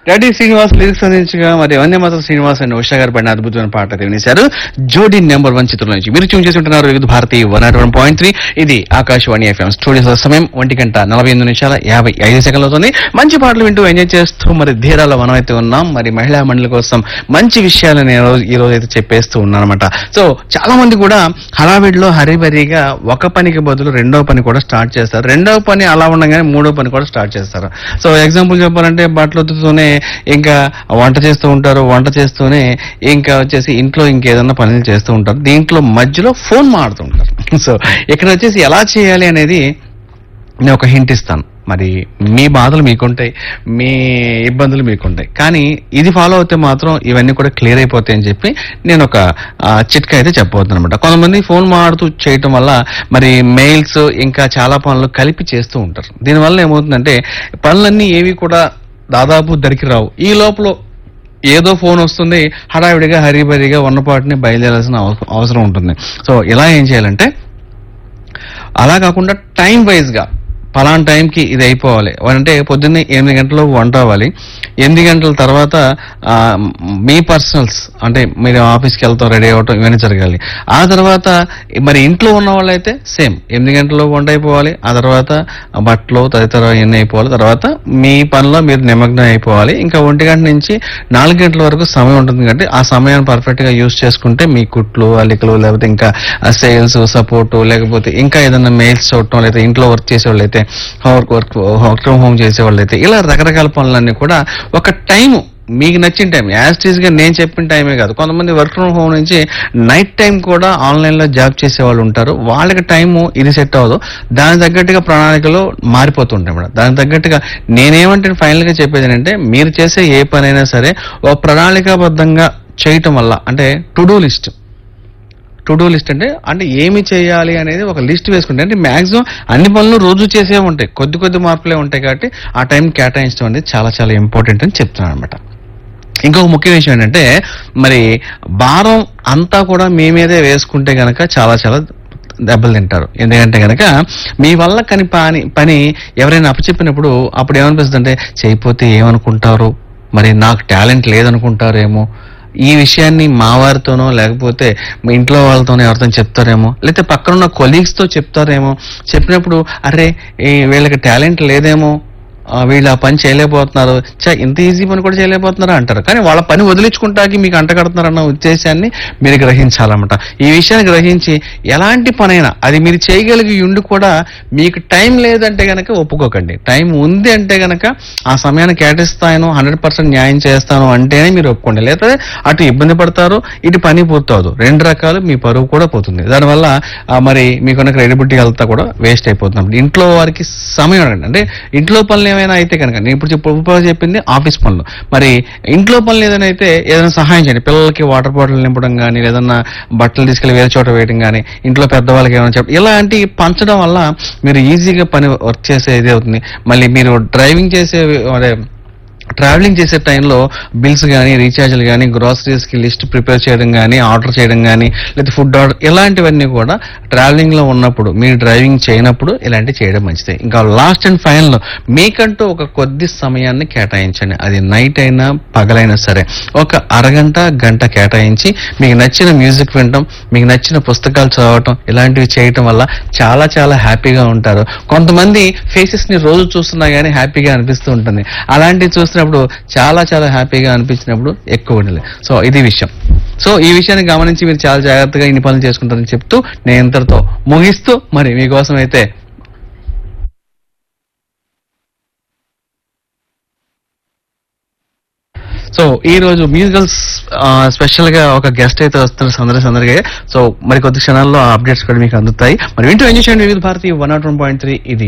Reddy Srinivas lyrics అందించగా మరి వన్యమాత Srinivas and Usha గారు పడిన అద్భుతమైన పాట అయితే వినేశారు జోడీ నెంబర్ వన్ చిత్రం నుంచి మీరు చూన్ చేసి ఉంటున్నారు Vividh Bharati one nought one point three ఇది ఆకాశవాణి ఎఫ్ఎం స్టూడియోస్ సమయం ఒంటి గంట నలభై ఎనిమిది నిమిషాల యాభై ఐదు సెకండ్లు అవుతుంది మంచి పాటలు వింటూ ఎంజాయ్ చేస్తూ మరి ధీరాలో మనం అయితే ఉన్నాం మరి మహిళా మండలి కోసం మంచి విషయాలు నేను ఈ రోజు అయితే చెప్పేస్తూ ఉన్నాను అనమాట సో చాలా మంది కూడా హడావిడిలో హరిబరిగా ఒక పనికి బదులు రెండో పని కూడా స్టార్ట్ చేస్తారు రెండో పని అలా ఉండగానే మూడో పని కూడా స్టార్ట్ చేస్తారు సో ఎగ్జాంపుల్ చెప్పాలంటే బట్టలు ఉతుకుతూనే ఇంకా వంట చేస్తూ ఉంటారు వంట చేస్తూనే ఇంకా వచ్చేసి ఇంట్లో ఇంకేదన్నా పనులు చేస్తూ ఉంటారు దీంట్లో మధ్యలో ఫోన్ మాడుతూ ఉంటారు సో ఇక్కడ వచ్చేసి ఎలా చేయాలి అనేది నేను ఒక హింట్ ఇస్తాను మరి మీ బాధలు మీకుంటాయి మీ ఇబ్బందులు మీకుంటాయి కానీ ఇది ఫాలో అవుతే మాత్రం ఇవన్నీ కూడా క్లియర్ అయిపోతాయి అని చెప్పి నేను ఒక ఆ, చిట్కా అయితే చెప్పబోతున్నాను అనమాట కొంతమంది ఫోన్ మాడుతూ చేయటం వల్ల మరి మెయిల్స్ ఇంకా చాలా పనులు కలిపి చేస్తూ ఉంటారు దీనివల్ల ఏమవుతుందంటే పనులన్నీ ఏవి కూడా దాదాపు దరికి రావు ఈ లోపల ఏదో ఫోన్ వస్తుంది హడావిడిగా హరిబరిగా ఉన్నపాటిని బయలుదేరాల్సిన అవ- అవసరం ఉంటుంది సో ఇలా ఏం చేయాలంటే అలా కాకుండా టైం వైజ్ గా పలానా టైంకి ఇది అయిపోవాలి అంటే పొద్దున్నే ఎనిమిది గంటలు వంట అవ్వాలి ఎనిమిది గంటల తర్వాత ఆ, మీ పర్సనల్స్ అంటే మీరు ఆఫీస్కి వెళ్తాం రెడీ అవ్వటం ఇవన్నీ జరగాలి ఆ తర్వాత మరి ఇంట్లో ఉన్న వాళ్ళైతే సేమ్ ఎనిమిది గంటల్లో వంట అయిపోవాలి ఆ తర్వాత బట్టలు తదితర ఇవన్నీ అయిపోవాలి తర్వాత మీ పనిలో మీరు నిమగ్నం అయిపోవాలి ఇంకా ఒంటి గంట నుంచి నాలుగు గంటల వరకు సమయం ఉంటుంది కాబట్టి ఆ సమయాన్ని పర్ఫెక్ట్ గా యూజ్ చేసుకుంటే మీ కుట్లు అల్లికలు లేకపోతే ఇంకా సేల్స్ సపోర్ట్ లేకపోతే ఇంకా ఏదైనా మెయిల్స్ చూడటం లేదా ఇంట్లో వర్క్ చేసేవాళ్ళు అయితే work work work from home చేసేవాళ్ళు అయితే ఇలా రకరకాల పనులన్నీ కూడా ఒక టైం మీకు నచ్చిన టైం యాజ్ గా నేను చెప్పిన టైమే కాదు కొంతమంది వర్క్ ఫ్రమ్ హోమ్ నుంచి నైట్ టైం కూడా ఆన్లైన్ లో జాబ్ చేసే వాళ్ళు ఉంటారు వాళ్ళకి టైము ఇది సెట్ అవ్వదు దానికి తగ్గట్టుగా ప్రణాళికలు మారిపోతుంటాయి మేడం దానికి తగ్గట్టుగా నేనేమంటే ఫైనల్ గా చెప్పేది ఏంటంటే మీరు చేసే ఏ పనైనా సరే ఒక ప్రణాళికాబద్ధంగా చేయటం వల్ల అంటే to do list to do list అంటే అంటే ఏమి చేయాలి అనేది ఒక లిస్ట్ వేసుకుంటే అంటే మాక్సిమం అన్ని పనులు రోజు చేసే ఉంటాయి కొద్ది కొద్ది మార్పులే ఉంటాయి కాబట్టి ఆ టైం కేటాయించడం అనేది చాలా చాలా ఇంపార్టెంట్ అని చెప్తున్నాను అనమాట ఇంకొక ముఖ్య విషయం ఏంటంటే మరి భారం అంతా కూడా మీ మీదే వేసుకుంటే గనక చాలా చాలా దెబ్బలు తింటారు ఎందుకంటే గనక మీ వల్ల కని పని పని ఎవరైనా అప్పచెప్పినప్పుడు అప్పుడు ఏమనిపిస్తుంది అంటే చేయకపోతే ఏమనుకుంటారు మరి నాకు టాలెంట్ లేదనుకుంటారేమో ఈ విషయాన్ని మా వారితోనో లేకపోతే మీ ఇంట్లో వాళ్ళతోనో ఎవరితో చెప్తారేమో లేకపోతే పక్కనున్న కొలీగ్స్ తో చెప్తారేమో చెప్పినప్పుడు అరే ఈ వీళ్ళకి టాలెంట్ లేదేమో ఆ, వీళ్ళు ఆ పని చేయలేకపోతున్నారు చా ఇంత ఈజీ పని కూడా చేయలేకపోతున్నారా అంటారు కానీ వాళ్ళ పని వదిలించుకుంటాకి మీకు అంటగడుతున్నారన్న ఉద్దేశాన్ని మీరు గ్రహించాలన్నమాట ఈ విషయాన్ని గ్రహించి ఎలాంటి పనైనా అది మీరు చేయగలిగి ఉండి కూడా మీకు టైం లేదంటే గనక ఒప్పుకోకండి టైం ఉంది అంటే గనక ఆ సమయాన్ని కేటాయిస్తాను హండ్రెడ్ పర్సెంట్ న్యాయం చేస్తాను అంటేనే మీరు ఒప్పుకోండి లేకపోతే అటు ఇబ్బంది పడతారు ఇటు పని పూర్తవదు రెండు రకాలు మీ పరువు కూడా పోతుంది దానివల్ల ఆ, మరి మీకున్న క్రెడిబిలిటీ అంతా కూడా వేస్ట్ అయిపోతుంది ఇంట్లో వారికి సమయం అడగండి అంటే ఇంట్లో పనులు ఏమైనా అయితే కనుక నేను ఇప్పుడు చెప్ప- ఇప్పుడు చెప్పింది ఆఫీస్ పనులు మరి ఇంట్లో పనులు ఏదైనా అయితే ఏదైనా సహాయం చేయండి పిల్లలకి వాటర్ బాటిల్ నింపడం కానీ లేదన్నా బట్టలు తీసుకెళ్లి వేరే చోట వేయడం కానీ ఇంట్లో పెద్దవాళ్ళకి ఏమైనా చెప్పడం ఇలాంటి పంచడం వల్ల మీరు ఈజీగా పని వర్క్ చేసేది అవుతుంది మళ్ళీ మీరు డ్రైవింగ్ చేసే అదే ట్రావెలింగ్ చేసే టైంలో బిల్స్ కానీ రీఛార్జ్లు కానీ గ్రాసరీస్ కి లిస్ట్ ప్రిపేర్ చేయడం కానీ ఆర్డర్ చేయడం కానీ లేదా ఫుడ్ ఆర్డర్ ఇలాంటివన్నీ కూడా ట్రావెలింగ్ లో ఉన్నప్పుడు మీరు డ్రైవింగ్ చేయనప్పుడు ఇలాంటివి చేయడం మంచిది ఇంకా లాస్ట్ అండ్ ఫైనల్ లో మీకంటూ ఒక కొద్ది సమయాన్ని కేటాయించండి అది నైట్ అయినా పగలైనా సరే ఒక అరగంట గంట కేటాయించి మీకు నచ్చిన మ్యూజిక్ వినడం మీకు నచ్చిన పుస్తకాలు చదవటం ఇలాంటివి చేయటం వల్ల చాలా చాలా హ్యాపీగా ఉంటారు కొంతమంది ఫేసెస్ ని రోజు చూస్తున్నా గానీ హ్యాపీగా అనిపిస్తూ ఉంటుంది అలాంటివి చూస్తున్నప్పుడు చాలా చాలా హ్యాపీగా అనిపించినప్పుడు ఎక్కువ ఉండలేదు సో ఇది విషయం సో ఈ విషయాన్ని గమనించి మీరు చాలా జాగ్రత్తగా ఇన్ని పనులు చేసుకుంటారని చెప్తూ నేను ఇంతటితో ముగిస్తూ మరి మీకోసం అయితే సో ఈ రోజు మ్యూజికల్స్ స్పెషల్ గా ఒక గెస్ట్ అయితే వస్తున్నారు సందడి సందడిగా సో మరి కొద్ది క్షణాల్లో అప్డేట్స్ కూడా మీకు అందుతాయి మరి వింటూ ఎంజాయ్ చేయండి Vividh Bharati one nought one point three ఇది